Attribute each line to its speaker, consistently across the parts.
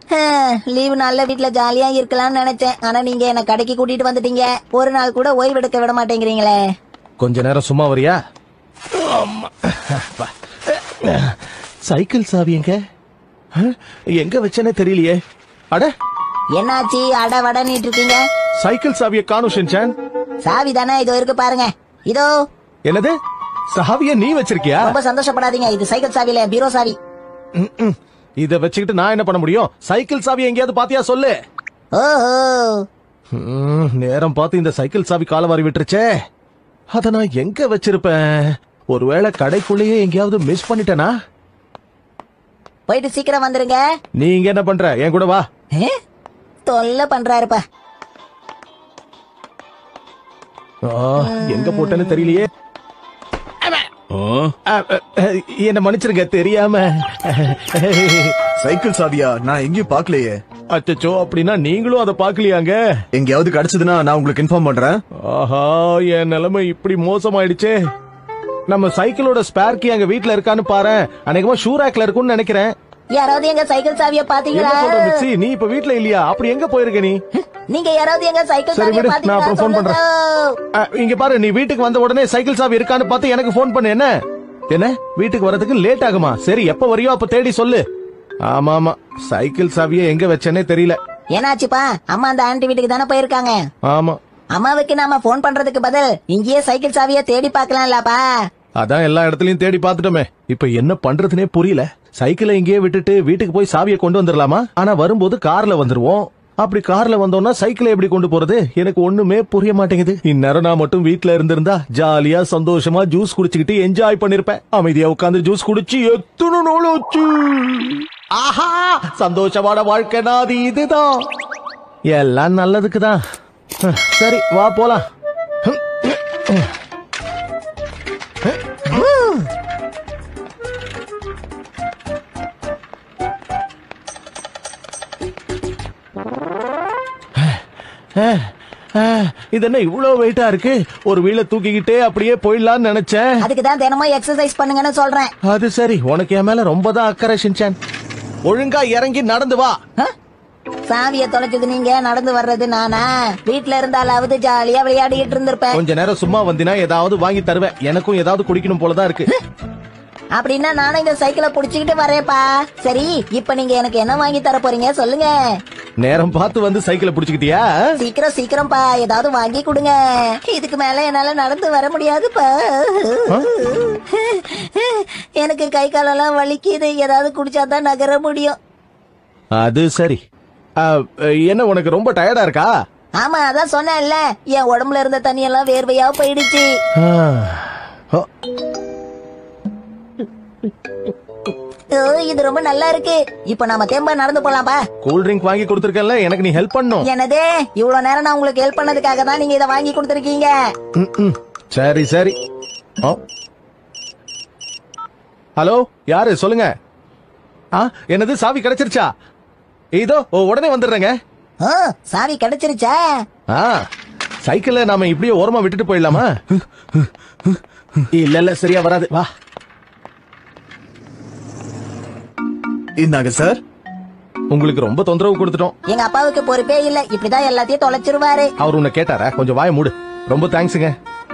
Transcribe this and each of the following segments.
Speaker 1: Leave நாள்ல வீட்ல ஜாலியா இருக்கலாம்னு நினைச்சேன் ஆனா நீங்க என்ன கடைக்கு கூட்டிட்டு வந்துட்டீங்க ஒரு நாள் கூட ஓய்வு எடுக்க விட மாட்டேங்கிறீங்களே
Speaker 2: கொஞ்ச நேரம் சும்மா வரியா ஆமா. அப்பா. சைக்கிள் சாவி எங்க ஆ, எங்க வச்சேனே தெரியலையே அட
Speaker 1: என்னாச்சு அட வடனிட்டு இருக்கீங்க
Speaker 2: சைக்கிள் சாவியை காணும் ஷின்சான்
Speaker 1: சாவி தானே இதோ இருக்கு பாருங்க இதோ
Speaker 2: என்னது சாவிய நீ வச்சிருக்கியா
Speaker 1: ரொம்ப சந்தோஷப்படாதீங்க இது சைக்கிள் சாவில பீரோ சாவி
Speaker 2: ம், ம். இத வச்சுக்கிட்டு நான் என்ன பண்ண முடியும் சைக்கிள் சாவி எங்கேயாவது பாத்தியா சொல்லு
Speaker 1: ஓஹோ
Speaker 2: ம், நேரம் பார்த்து இந்த சைக்கிள் சாவி காலவாரி விட்டுருச்சே அத நான் எங்க வச்சிருப்பேன் ஒருவேளை கடைக்குள்ளேயே எங்கேயாவது மிஸ் பண்ணிட்டேனா
Speaker 1: போயிட்டு சீக்கிரம் வந்துருங்க
Speaker 2: நீ இங்க என்ன பண்ற என் கூட வா
Speaker 1: ஏ? தொல்லை பண்றாருப்பா
Speaker 2: ஆ, எங்க போட்டேன்னு தெரியலையே
Speaker 3: ஆ,
Speaker 2: அ, அ, அ, என்ன மன்னிச்சிருங்க தெரியாம
Speaker 4: சைக்கிள் சாவியா நான் எங்கேயும் பார்க்கலையே
Speaker 2: அச்சச்சோ அப்படின்னா நீங்களும் அதை பாக்கலையாங்க
Speaker 4: எங்கேயாவது கிடைச்சதுன்னா நான் உங்களுக்கு இன்ஃபார்ம் பண்றேன்
Speaker 2: ஆஹா என் நிலைமை இப்படி மோசமாயிடுச்சே நம்ம சைக்கிளோட ஸ்பேர் கீ அங்க வீட்ல இருக்கான்னு பாரு அநேகமா ஷூ ரேக்ல இருக்கும்னு நினைக்கிறேன்
Speaker 1: யாராவது எங்க சைக்கிள் சாவிய பாத்தீங்களா
Speaker 2: என்ன சொல்ற மிச்சி நீ இப்ப வீட்ல இல்லையா அப்படி எங்க போயிருக்க நீ
Speaker 1: நீங்க யாராவது எங்க சைக்கிள்
Speaker 2: சரி,
Speaker 1: சாவிய
Speaker 2: விடு, நான் அப்புறம் phone
Speaker 1: பாத்தீங்களா
Speaker 2: பண்றேன். அ, இங்க பாரு நீ வீட்டுக்கு வந்த உடனே சைக்கிள் சாவி இருக்கான்னு பார்த்து எனக்கு ஃபோன் பண்ணு என்ன என்ன வீட்டுக்கு வரதுக்கு லேட் ஆகுமா சரி எப்ப வரியோ அப்ப தேடி சொல்லு ஆமா ஆமா சைக்கிள் சாவியை எங்க வச்சேனே தெரியல
Speaker 1: என்னாச்சுப்பா அம்மா அந்த ஆன்ட்டி வீட்டுக்கு தானே போயிருக்காங்க
Speaker 2: ஆமா
Speaker 1: அம்மாவுக்கு நாம போன் பண்றதுக்கு பதில் இங்கேயே சைக்கிள் சாவிய தேடி பார்க்கலாம்லப்பா
Speaker 2: அதான் எல்லா இடத்துலயும் தேடி பார்த்துட்டோமே இப்ப என்ன பண்றதுனே புரியல சைக்கிளை இங்கேயே விட்டுட்டு வீட்டுக்கு போய் சாவியை கொண்டு வந்துடலாமா ஆனா வரும்போது கார்ல வந்துருவோம் அப்படி கார்ல வந்தோம்னா சைக்கிளை எப்படி கொண்டு போறது எனக்கு ஒண்ணுமே புரிய மாட்டேங்குது இந்நேரம் நான் மட்டும் வீட்ல இருந்திருந்தா ஜாலியா சந்தோஷமா ஜூஸ் குடிச்சுக்கிட்டு என்ஜாய் பண்ணிருப்பேன் அமைதியா உட்காந்து ஜூஸ் குடிச்சு எத்தனை நாள் ஆச்சு ஆஹா சந்தோஷமான வாழ்க்கை நாது இதுதான் எல்லாம் நல்லதுக்கு தான் சரி வா போலாம் அஹ், அஹ், இது என்ன இவ்வளவு வெயிட்டா இருக்கு ஒரு வீல தூக்கிக்கிட்டே அப்படியே போயிடலாம்னு நினைச்சேன்
Speaker 1: அதுக்கு தான் தினமும் எக்ஸசைஸ் பண்ணுங்கன்னு சொல்றேன்
Speaker 2: அது சரி உனக்கு என் மேல ரொம்ப தான் அக்கறை ஷின்சான் ஒழுங்கா இறங்கி நடந்து வா
Speaker 1: ஆ? சாவிய தொலைச்சது நீங்க நடந்து வர்றது நானா வீட்ல இருந்தாலாவது ஜாலியா விளையாடிட்டு இருந்திருப்பேன்
Speaker 2: கொஞ்ச நேரம் சும்மா வந்தினா ஏதாவது வாங்கி தருவேன் எனக்கும் ஏதாவது குடிக்கணும் போலதான் இருக்கு
Speaker 1: அப்படின்னா நானும் இந்த சைக்கிளை புடிச்சுக்கிட்டு வரேன்ப்பா சரி இப்ப நீங்க எனக்கு என்ன வாங்கி தர போறீங்க சொல்லுங்க
Speaker 2: நேரம் பார்த்து வந்து சைக்கிளை புடிச்சுக்கிட்டியா
Speaker 1: சீக்கிரம் சீக்கிரம்ப்பா ஏதாவது வாங்கி கொடுங்க இதுக்கு மேல என்னால நடந்து வர முடியாதுப்பா எனக்கு கை காலெல்லாம் வலிக்குது ஏதாவது குடிச்சாதான் நகர முடியும்
Speaker 2: அது சரி அஹ், என்ன உனக்கு ரொம்ப டயர்டா இருக்கா
Speaker 1: ஆமா அதான் சொன்னேன்ல என் உடம்புல இருந்த தண்ணி எல்லாம் வேர்வையா போயிடுச்சு
Speaker 2: ஆஹ். ஓ,
Speaker 1: ஓ, இது ரொம்ப நல்லா இருக்கு இப்ப நாம தெம்பா நடந்து போலாம்ப்பா
Speaker 2: கூல் ட்ரிங்க் வாங்கி கொடுத்துருக்கல எனக்கு நீ ஹெல்ப் பண்ணும்
Speaker 1: என்னது இவ்வளவு நேரம் நான் உங்களுக்கு ஹெல்ப் பண்ணதுக்காக தான் நீங்க இதை வாங்கி கொடுத்துருக்கீங்க
Speaker 2: ம், ம். சரி சரி ஓ. ஹலோ யாரு சொல்லுங்க ஆ என்னது சாவி கிடைச்சிருச்சா இதோ ஓ, உடனே வந்துடுறேங்க
Speaker 1: ஓ சாவி கிடைச்சிருச்சா
Speaker 2: ஆ சைக்கிள நாம இப்படியே ஓரமா விட்டுட்டு போயிடலாமா இல்ல இல்ல சரியா வராது வா
Speaker 4: இந்தாங்க சார்
Speaker 2: உங்களுக்கு ரொம்ப தொந்தரவு கொடுத்துட்டோம்
Speaker 1: எங்க அப்பாவுக்கு பொறுப்பே இல்ல இப்படிதான் எல்லாத்தையும் தொலைச்சிருவாரு
Speaker 2: அவர் உன்னை கேட்டாரா கொஞ்சம் வாய மூடு ரொம்ப தேங்க்ஸுங்க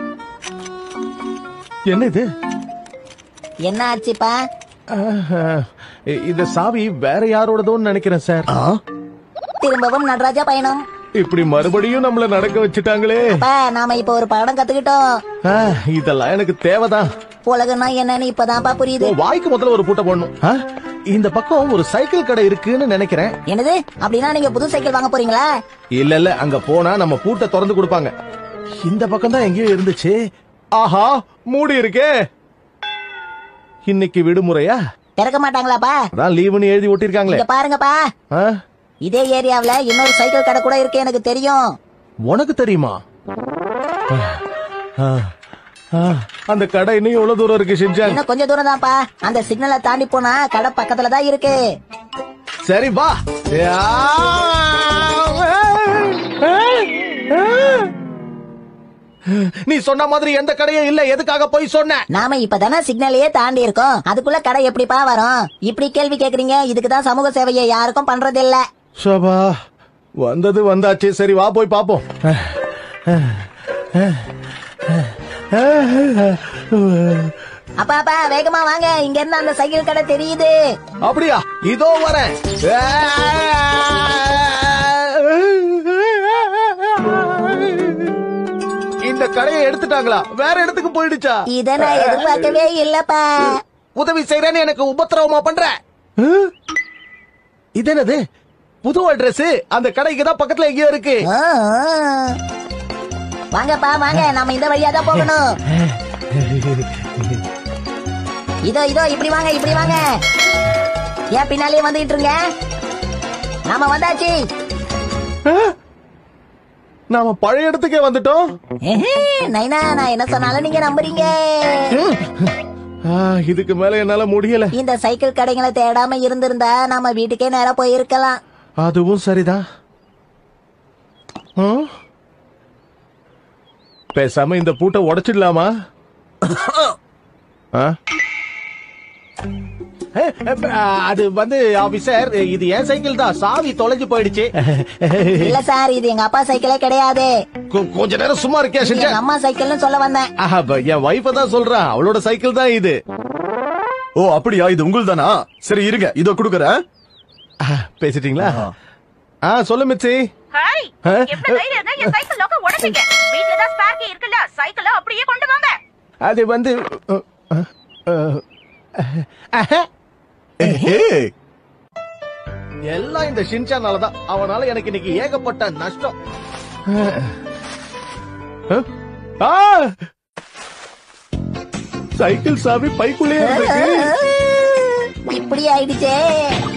Speaker 2: என்ன இது
Speaker 1: என்ன ஆச்சுப்பா
Speaker 2: ஆஹா, இ- இந்த சாவி வேற யாரோடதோன்னு நினைக்கிறேன் சார்
Speaker 4: ஆ
Speaker 1: திரும்பவும் நடராஜா பயணம்
Speaker 2: இப்படி மறுபடியும் நம்மள நடக்க வச்சுட்டாங்களே
Speaker 1: அப்பா நாம இப்ப ஒரு பாடம் கத்துக்கிட்டோம்
Speaker 2: ஆ, இதெல்லாம் எனக்கு தேவைதான்
Speaker 1: உலகம்னா என்னன்னு இப்பதான்ப்பா புரியுது
Speaker 2: உன் வாய்க்கு முதல்ல ஒரு பூட்டை போடணும் ஆ, இந்த பக்கம் ஒரு சைக்கிள் கடை இருக்குன்னு நினைக்கிறேன்
Speaker 1: என்னது அப்படின்னா நீங்க புது சைக்கிள் வாங்க போறீங்களா
Speaker 2: இல்ல இல்ல அங்க போனா நம்ம பூட்டை திறந்து கொடுப்பாங்க இந்த பக்கம் தான் எங்கேயோ இருந்துச்சு ஆஹா மூடி இருக்கே இன்னைக்கு விடுமுறையா
Speaker 1: திறக்க மாட்டாங்களாப்பா
Speaker 2: அதான் லீவுன்னு எழுதி ஒட்டிருக்காங்களே
Speaker 1: இங்க பாருங்கப்பா
Speaker 2: ஆ,
Speaker 1: இதே ஏரியாவுல இன்னொரு சைக்கிள் கடை கூட இருக்கு எனக்கு தெரியும்
Speaker 2: உனக்கு தெரியுமா ஆ, ஆ, ஆ, அந்த கடை இன்னும் எவ்வளவு தூரம் இருக்கு ஷின்ஜான்
Speaker 1: இன்னும் கொஞ்சம் தூரம் தான்ப்பா அந்த சிக்னலை தாண்டி போனா கடை பக்கத்துல தான் இருக்கு
Speaker 2: சரி வா யா! ஆ! ஆ! நீ சொன்ன மாதிரி எந்த கடையும் இல்ல எதுக்காக போய் சொன்ன
Speaker 1: நாம இப்பதானே சிக்னலையே தாண்டி இருக்கோம் அதுக்குள்ள கடை எப்படிப்பா வரும் இப்படி கேள்வி கேக்குறீங்க இதுக்கு தான் சமூக சேவையை யாருக்கும் பண்றது இல்ல
Speaker 2: சபா வந்தது வந்தாச்சு சரி வா போய் பாப்போம்
Speaker 1: அப்பா அப்பா வேகமா வாங்க இங்க இருந்து அந்த சைக்கிள் கடை தெரியுது
Speaker 2: அப்படியா இதோ வரேன் இந்த கடையை எடுத்துட்டாங்களா வேற இடத்துக்கு போயிடுச்சா
Speaker 1: இத நான் எதிர்பார்க்கவே இல்லப்பா
Speaker 2: உதவி செய்யறேன்னு எனக்கு உபத்திரவமா பண்ற இது என்னது புது அட்ரஸ் அந்த கடைக்கு தான் பக்கத்துல எங்கேயோ இருக்கு
Speaker 1: ஆ, ஆ. வாங்கப்பா வாங்க நம்ம இந்த வழியா தான் போகணும் இதோ இதோ இப்படி வாங்க இப்படி வாங்க ஏன் பின்னாலே வந்துட்டு இருங்க நாம வந்தாச்சு
Speaker 2: நாம பழைய இடத்துக்கே வந்துட்டோம்
Speaker 1: எஹே, நைனா நான் என்ன சொன்னாலும் நீங்க நம்புறீங்க
Speaker 2: ஆ, இதுக்கு மேல என்னால முடியல
Speaker 1: இந்த சைக்கிள் கடைகளை தேடாம இருந்திருந்தா நாம வீட்டுக்கே நேரா போயிருக்கலாம்
Speaker 2: அதுவும் சரிதான் ஆ? பேசாம இந்த பூட்டை உடைச்சிடலாமா ஆ? ஏ, ஏ, அது வந்து ஆபீசர் இது என் சைக்கிள் தான் சாவி தொலைஞ்சு போயிடுச்சு
Speaker 1: இல்ல சார் இது எங்க அப்பா சைக்கிளே கிடையாது
Speaker 2: கொ- கொஞ்ச நேரம் சும்மா இருக்கியா
Speaker 1: இது
Speaker 2: செஞ்ச
Speaker 1: எங்க அம்மா சைக்கிள்னு சொல்ல வந்தேன்
Speaker 2: என் வைஃப தான் சொல்றான் அவளோட சைக்கிள் தான் இது
Speaker 4: ஓ அப்படியா இது உங்கள் தானா சரி இருங்க இதோ குடுக்கறேன்
Speaker 2: ஆ, பேசிட்டீங்களா ஆ சொல்லு மிச்சி
Speaker 3: ஹாய்
Speaker 2: ஆ?
Speaker 3: எவ்வளவு தைரியம் இருந்தா என் சைக்கிள் லோக்க உடைப்பீங்க வீட்ல தான் ஸ்பேர் கீ இருக்குல்ல சைக்கிள அப்படியே கொண்டு வாங்க
Speaker 2: அது வந்து அ, அ, அ,
Speaker 4: ஏய்,
Speaker 2: எல்லாம் இந்த ஷின்சானால தான் அவனால எனக்கு இன்னைக்கு ஏகப்பட்ட நஷ்டம் அஹ்? ஆ! சைக்கிள் சாவி பைக்குள்ளே இருக்கு
Speaker 1: இப்படி ஆயிடுச்சே